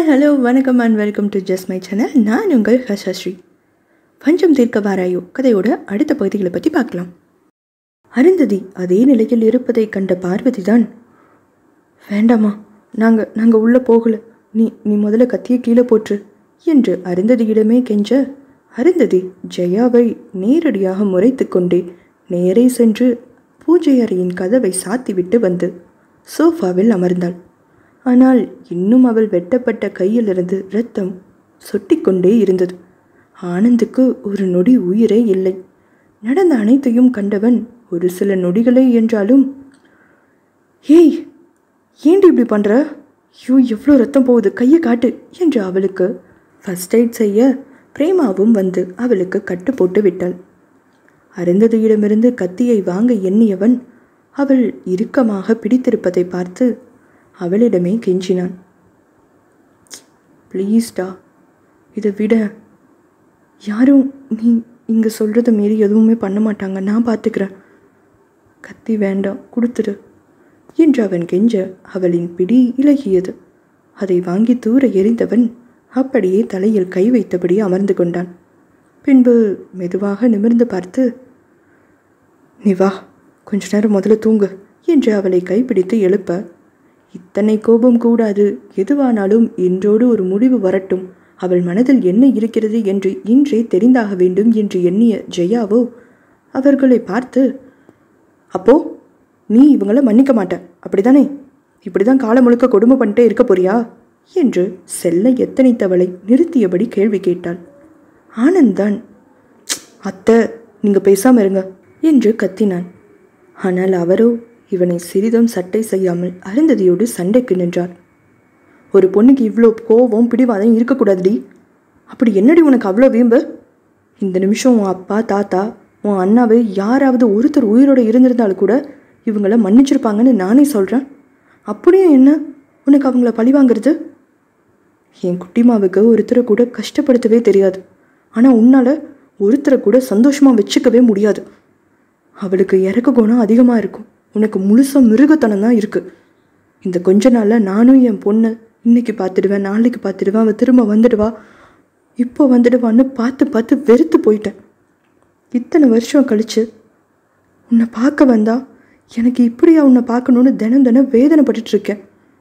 hi hello வணக்கம் and welcome to just my channel நான் உங்கள் ஹர்ஷஸ்ரீ பஞ்சம் தீர்க்க வாராயோ கதையோட அடுத்த பகுதிகளை பற்றி பார்க்கலாம் அருந்ததி அதே நிலையில் இருப்பதை கண்ட பார்வதி தான் வேண்டாமா நாங்கள் நாங்கள் உள்ளே போகல நீ நீ முதல்ல கத்தியை கீழே போற்று என்று அருந்ததியிடமே கெஞ்ச அருந்ததி ஜெயாவை நேரடியாக முறைத்து கொண்டே நேரே சென்று பூஜை அறையின் கதவை சாத்திவிட்டு வந்து சோஃபாவில் அமர்ந்தாள் ஆனால் இன்னும் அவள் வெட்டப்பட்ட கையிலிருந்து இரத்தம் சொட்டிக்கொண்டே இருந்தது ஆனந்துக்கு ஒரு நொடி உயிரே இல்லை நடந்த அனைத்தையும் கண்டவன் ஒரு சில நொடிகளே என்றாலும் ஏய் ஏண்டி இப்படி பண்ணுற ஐயோ எவ்வளோ ரத்தம் போகுது கையை காட்டு என்று அவளுக்கு ஃபஸ்ட் எய்ட் செய்ய பிரேமாவும் வந்து அவளுக்கு கட்டு போட்டு விட்டாள் அருந்ததியிடமிருந்து கத்தியை வாங்க எண்ணியவன் அவள் இறுக்கமாக பிடித்திருப்பதை பார்த்து அவளிடமே கெஞ்சினான் ப்ளீஸ்டா இதை விட யாரும் நீ இங்கே சொல்கிறத மீறி எதுவுமே பண்ண மாட்டாங்க நான் பார்த்துக்கிறேன் கத்தி வேண்டாம் கொடுத்துடு என்று அவன் கெஞ்ச அவளின் பிடி இலகியது அதை வாங்கி தூர எறிந்தவன் அப்படியே தலையில் கை வைத்தபடி அமர்ந்து கொண்டான் பின்பு மெதுவாக நிமிர்ந்து பார்த்து நீ வா கொஞ்ச நேரம் முதல்ல தூங்கு என்று அவளை கைப்பிடித்து எழுப்ப இத்தனை கோபம் கூடாது எதுவானாலும் இன்றோடு ஒரு முடிவு வரட்டும் அவள் மனதில் என்ன இருக்கிறது என்று இன்றே தெரிந்தாக வேண்டும் என்று எண்ணிய ஜெயாவோ அவர்களை பார்த்து அப்போ நீ இவங்கள மன்னிக்க மாட்ட அப்படிதானே இப்படிதான் காலம் முழுக்க கொடுமை பண்ணிட்டே இருக்க போறியா என்று செல்ல எத்தனைத்தவளை நிறுத்தியபடி கேள்வி கேட்டாள் ஆனந்த் தான் அத்தை நீங்க பேசாம இருங்க என்று கத்தினான் ஆனால் அவரோ இவனை சிறிதும் சட்டை செய்யாமல் அருந்ததியோடு சண்டைக்கு நின்றார் ஒரு பொண்ணுக்கு இவ்வளோ கோவம் பிடிவாதம் இருக்கக்கூடாதுடி அப்படி என்னடி உனக்கு அவ்வளோ வீம்பு இந்த நிமிஷம் உன் அப்பா தாத்தா உன் அண்ணாவை யாராவது ஒருத்தர் உயிரோடு இருந்திருந்தாலும் கூட இவங்கள மன்னிச்சிருப்பாங்கன்னு நானே சொல்கிறேன் அப்படியும் என்ன உனக்கு அவங்கள பழி வாங்குறது என் குட்டிமாவுக்கு ஒருத்தரை கூட கஷ்டப்படுத்தவே தெரியாது ஆனால் உன்னால் ஒருத்தரை கூட சந்தோஷமாக வச்சுக்கவே முடியாது அவளுக்கு இறக்க குணம் அதிகமாக இருக்கும் உனக்கு முழுசாக மிருகத்தனம் தான் இருக்குது இந்த கொஞ்ச நாளில் நானும் என் பொண்ணை இன்னைக்கு பார்த்துடுவேன் நாளைக்கு பார்த்துடுவேன் அவள் திரும்ப வந்துடுவா இப்போ வந்துடுவான்னு பார்த்து பார்த்து வெறுத்து போயிட்டேன் இத்தனை வருஷம் கழிச்சு உன்னை பார்க்க வந்தா எனக்கு இப்படியா உன்னை பார்க்கணுன்னு தினம் தினம் வேதனைப்பட்டுட்டு இருக்கேன்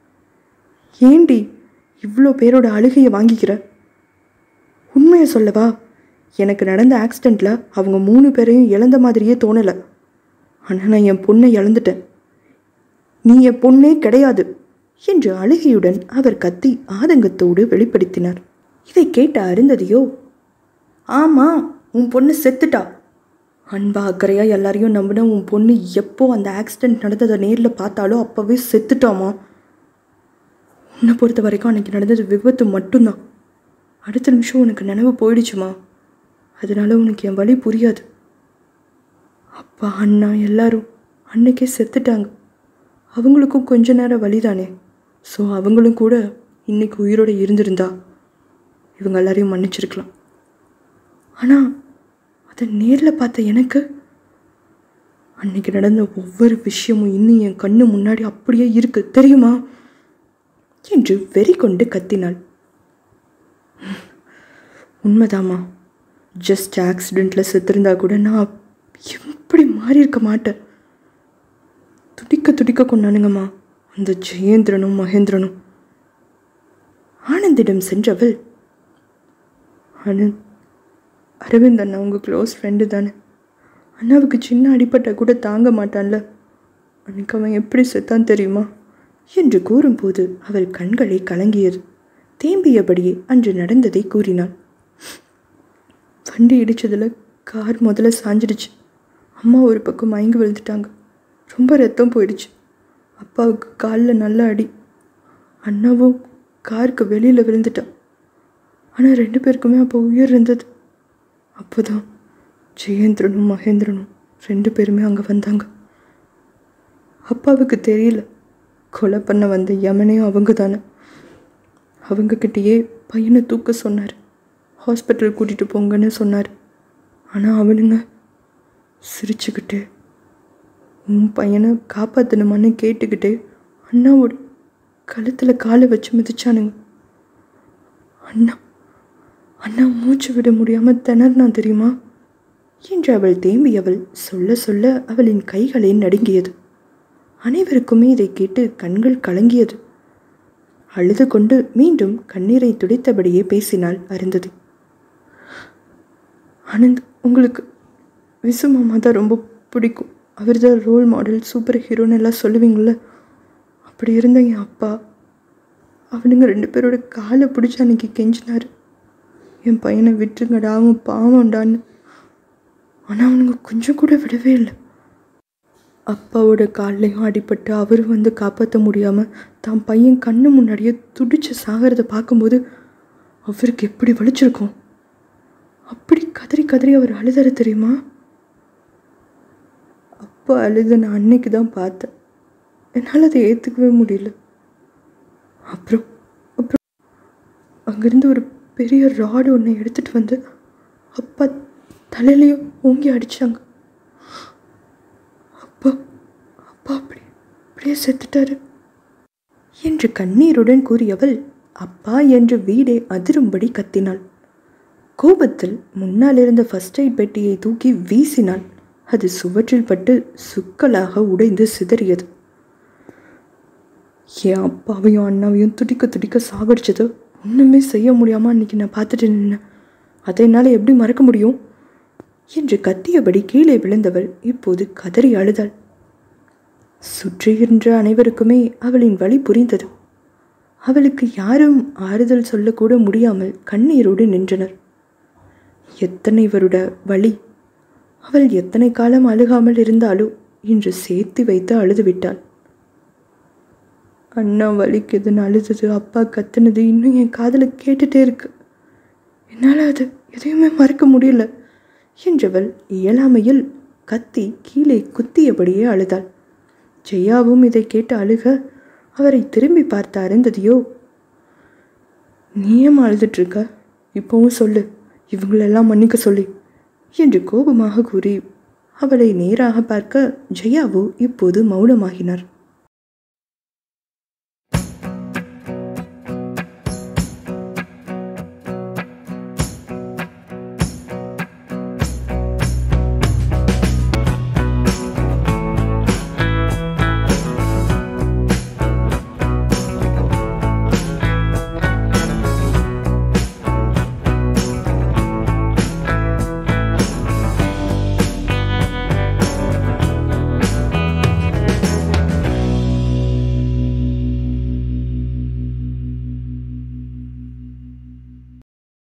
ஏண்டி இவ்வளோ பேரோட அழுகையை வாங்கிக்கிற உண்மையை சொல்லவா எனக்கு நடந்த ஆக்சிடெண்ட்டில் அவங்க மூணு பேரையும் இழந்த மாதிரியே தோணலை ஆனால் நான் என் பொண்ணை இழந்துட்டேன் நீ என் பொண்ணே கிடையாது என்று அழுகையுடன் அவர் கத்தி ஆதங்கத்தோடு வெளிப்படுத்தினார் இதை கேட்ட அருந்ததியோ ஆமா உன் பொண்ணு செத்துட்டா அன்பா அக்கறையா எல்லாரையும் நம்பின உன் பொண்ணு எப்போ அந்த ஆக்சிடெண்ட் நடந்ததை நேரில் பார்த்தாலோ அப்போவே செத்துட்டாமா உன்னை பொறுத்த வரைக்கும் அன்னைக்கு நடந்தது விபத்து மட்டும்தான் அடுத்த நிமிஷம் உனக்கு நினைவு போயிடுச்சுமா அதனால உனக்கு என் வழி புரியாது அப்பா அண்ணா எல்லாரும் அன்னைக்கே செத்துட்டாங்க அவங்களுக்கும் கொஞ்ச நேரம் வழிதானே ஸோ அவங்களும் கூட இன்னைக்கு உயிரோடு இருந்திருந்தா இவங்க எல்லாரையும் மன்னிச்சிருக்கலாம் ஆனால் அதை நேரில் பார்த்த எனக்கு அன்னைக்கு நடந்த ஒவ்வொரு விஷயமும் இன்னும் என் கண்ணு முன்னாடி அப்படியே இருக்கு தெரியுமா என்று வெறி கொண்டு கத்தினாள் உண்மைதாம்மா ஜஸ்ட் ஆக்சிடெண்ட்டில் செத்துருந்தா கூட நான் எப்படி மாறி இருக்க மாட்டேன் துடிக்க துடிக்க கொண்டானுங்கம்மா அந்த ஜெயேந்திரனும் மகேந்திரனும் ஆனந்திடம் சென்றவள் ஆனந்த் அரவிந்த் அண்ணா உங்கள் க்ளோஸ் ஃப்ரெண்டு தானே அண்ணாவுக்கு சின்ன அடிப்பட்ட கூட தாங்க மாட்டான்ல அன்னைக்கு அவன் எப்படி செத்தான் தெரியுமா என்று கூறும்போது அவள் கண்களை கலங்கியது தேம்பியபடியே அன்று நடந்ததை கூறினாள் வண்டி இடிச்சதில் கார் முதல்ல சாஞ்சிடுச்சு அம்மா ஒரு பக்கம் மயங்கி விழுந்துட்டாங்க ரொம்ப ரத்தம் போயிடுச்சு அப்பாவுக்கு காலில் நல்ல அடி அண்ணாவும் காருக்கு வெளியில் விழுந்துட்டான் ஆனால் ரெண்டு பேருக்குமே அப்போ உயிர் இருந்தது அப்போ தான் ஜெயேந்திரனும் மகேந்திரனும் ரெண்டு பேருமே அங்கே வந்தாங்க அப்பாவுக்கு தெரியல கொலை பண்ண வந்த யமனையும் அவங்க தானே அவங்கக்கிட்டேயே பையனை தூக்க சொன்னார் ஹாஸ்பிட்டல் கூட்டிகிட்டு போங்கன்னு சொன்னார் ஆனால் அவனுங்க சிரிச்சுக்கிட்டு உன் பையனை காப்பாற்றணுமான்னு கேட்டுக்கிட்டு அண்ணாவோட கழுத்தில் காலை வச்சு மிதிச்சானுங்க அண்ணா அண்ணா மூச்சு விட முடியாமல் திணறினா தெரியுமா என்று அவள் தேம்பியவள் சொல்ல சொல்ல அவளின் கைகளே நடுங்கியது அனைவருக்குமே இதை கேட்டு கண்கள் கலங்கியது அழுது கொண்டு மீண்டும் கண்ணீரை துடைத்தபடியே பேசினாள் அருந்ததி ஆனந்த் உங்களுக்கு விசு மாமா தான் ரொம்ப பிடிக்கும் அவர் தான் ரோல் மாடல் சூப்பர் ஹீரோன்னு எல்லாம் சொல்லுவீங்கள அப்படி இருந்த என் அப்பா அவனுங்க ரெண்டு பேரோட காலை பிடிச்சி அன்னைக்கு கெஞ்சினாரு என் பையனை விட்டுருங்கடா அவன் பாவம்டான்னு ஆனால் அவனுங்க கொஞ்சம் கூட விடவே இல்லை அப்பாவோட கால்லையும் அடிபட்டு அவர் வந்து காப்பாற்ற முடியாமல் தான் பையன் கண்ணு முன்னாடியே துடிச்சு சாகிறத பார்க்கும்போது அவருக்கு எப்படி வலிச்சிருக்கும் அப்படி கதறி கதறி அவர் அழுதாரு தெரியுமா அப்பா அழுத நான் அன்னைக்கு தான் பார்த்தேன் என்னால் அதை ஏற்றுக்கவே முடியல அப்புறம் அப்புறம் அங்கேருந்து ஒரு பெரிய ராடு ஒன்று எடுத்துகிட்டு வந்து அப்பா தலையிலையும் ஓங்கி அடித்தாங்க அப்பா அப்பா அப்படி அப்படியே செத்துட்டாரு என்று கண்ணீருடன் கூறியவள் அப்பா என்று வீடே அதிரும்படி கத்தினாள் கோபத்தில் முன்னால் இருந்த ஃபர்ஸ்ட் எய்ட் பெட்டியை தூக்கி வீசினாள் அது சுவற்றில் பட்டு சுக்கலாக உடைந்து சிதறியது என் அப்பாவையும் அண்ணாவையும் துடிக்க துடிக்க சாகடிச்சது ஒன்றுமே செய்ய முடியாமல் அன்னைக்கு நான் பார்த்துட்டு நின்னேன் அதை என்னால் எப்படி மறக்க முடியும் என்று கத்தியபடி கீழே விழுந்தவள் இப்போது கதறி அழுதாள் சுற்றியிருந்த அனைவருக்குமே அவளின் வழி புரிந்தது அவளுக்கு யாரும் ஆறுதல் சொல்லக்கூட முடியாமல் கண்ணீரோடு நின்றனர் எத்தனை வருட வழி அவள் எத்தனை காலம் அழுகாமல் இருந்தாலோ இன்று சேர்த்து வைத்து அழுது விட்டாள் அண்ணா வலிக்குதுன்னு அழுதது அப்பா கத்துனது இன்னும் என் காதில் கேட்டுட்டே இருக்கு என்னால் அது எதையுமே மறக்க முடியல என்றவள் இயலாமையில் கத்தி கீழே குத்தியபடியே அழுதாள் ஜெயாவும் இதை கேட்டு அழுக அவரை திரும்பி பார்த்த அருந்ததியோ நீயும் அழுதுட்டு இருக்க இப்போவும் சொல்லு இவங்களெல்லாம் மன்னிக்க சொல்லி என்று கோபமாக கூறி அவளை நேராக பார்க்க ஜெயாவோ இப்போது மௌனமாகினார்